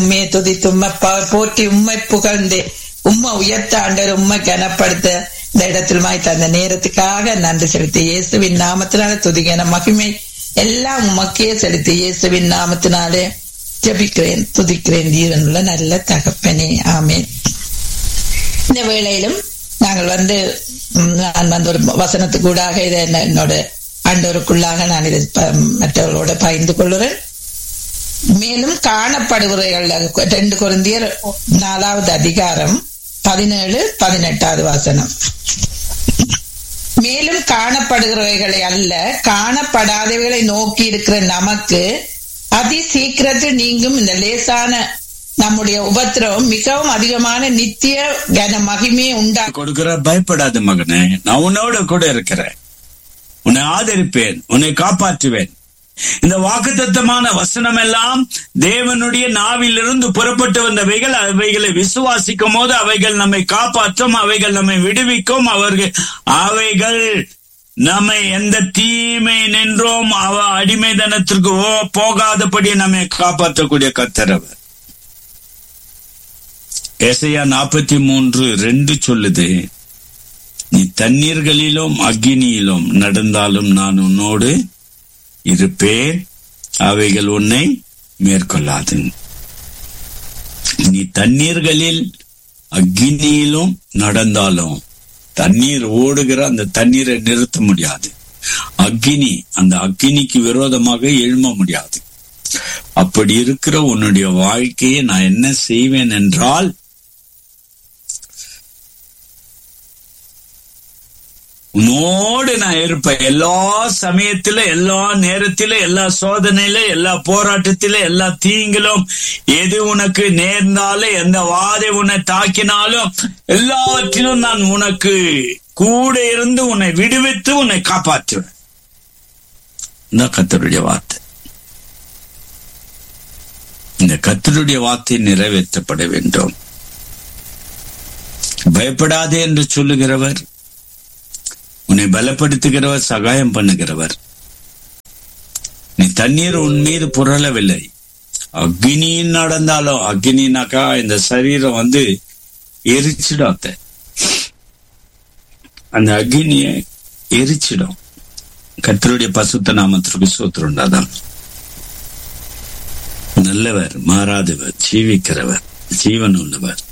உண்மையை துதித்து உண்மை பா- போற்றி உண்மை புகழ்ந்து உம்மை உயர்த்த ஆண்டவர் உண்மை கனப்படுத்த இந்த இடத்தில் மாய் தந்த நேரத்துக்காக நன்றி செலுத்தி இயேசுவின் நாமத்தினால துதிகன மகிமை எல்லாம் உமக்கே செலுத்தி இயேசுவின் நாமத்தினாலே ஜெபிக்கிறேன் துதிக்கிறேன் ஜீவனுள்ள நல்ல தகப்பனே ஆமென் இந்த வேளையிலும் நாங்கள் வந்து ம், நான் வந்து ஒரு வசனத்துக்கூடாக இதை என்ன- என்னோட ஆண்டோருக்குள்ளாக நான் இதை ப- மற்றவர்களோட பகிர்ந்து கொள்கிறேன் மேலும் காணப்படுகிறவர்கள் ரெண்டு குருந்தியர் நாலாவது அதிகாரம் பதினேழு பதினெட்டாவது வசனம் மேலும் காணப்படுகிறவைகளை அல்ல காணப்படாதவைகளை நோக்கி இருக்கிற நமக்கு அதி சீக்கிரத்தில் நீங்கும் இந்த லேசான நம்முடைய உபத்திரவம் மிகவும் அதிகமான நித்திய கன மகிமையை உண்டா கொடுக்கிற பயப்படாத மகனே நான் உன்னோட கூட இருக்கிறேன் உன்னை ஆதரிப்பேன் உன்னை காப்பாற்றுவேன் இந்த வாக்குத்தத்தமான வசனம் எல்லாம் தேவனுடைய நாவிலிருந்து புறப்பட்டு வந்தவைகள் அவைகளை விசுவாசிக்கும் போது அவைகள் நம்மை காப்பாற்றும் அவைகள் நம்மை விடுவிக்கும் அவர்கள் அவைகள் நம்மை எந்த தீமை நின்றோம் அவ அடிமைதனத்திற்கு ஓ- போகாதபடி நம்மை காப்பாற்றக்கூடிய கத்தரவர் ஏசையா நாற்பத்தி மூன்று ரெண்டு சொல்லுது நீ தண்ணீர்களிலும் அக்கினியிலும் நடந்தாலும் நான் உன்னோடு இருப்பேன் அவைகள் உன்னை மேற்கொள்ளாது நீ தண்ணீர்களில் அக்கினியிலும் நடந்தாலும் தண்ணீர் ஓடுகிற அந்த தண்ணீரை நிறுத்த முடியாது அக்கினி அந்த அக்கினிக்கு விரோதமாக எழும்ப முடியாது அப்படி இருக்கிற உன்னுடைய வாழ்க்கையை நான் என்ன செய்வேன் என்றால் உன்னோடு நான் இருப்பேன் எல்லா சமயத்தில எல்லா நேரத்தில எல்லா சோதனையில எல்லா போராட்டத்தில எல்லா தீங்கிலும் எது உனக்கு நேர்ந்தாலும் எந்த வாதை உன்னை தாக்கினாலும் எல்லாவற்றிலும் நான் உனக்கு கூட இருந்து உன்னை விடுவித்து உன்னை காப்பாற்றுவேன் இந்த கத்தருடைய வார்த்தை இந்த கத்தருடைய வார்த்தை நிறைவேற்றப்பட வேண்டும் பயப்படாதே என்று சொல்லுகிறவர் உன்னை பலப்படுத்துகிறவர் சகாயம் பண்ணுகிறவர் நீ தண்ணீர் உன் மீது புரளவில்லை அக்னியின் நடந்தாலும் அக்னினாக்கா இந்த சரீரம் வந்து எரிச்சிடும் அத்தை. அந்த அக்னிய எரிச்சிடும் கர்த்தருடைய பசுத்த நாமத்திற்கு சூத்திரம் உண்டாதான் நல்லவர் மாறாதவர் ஜீவிக்கிறவர் ஜீவன் உள்ளவர்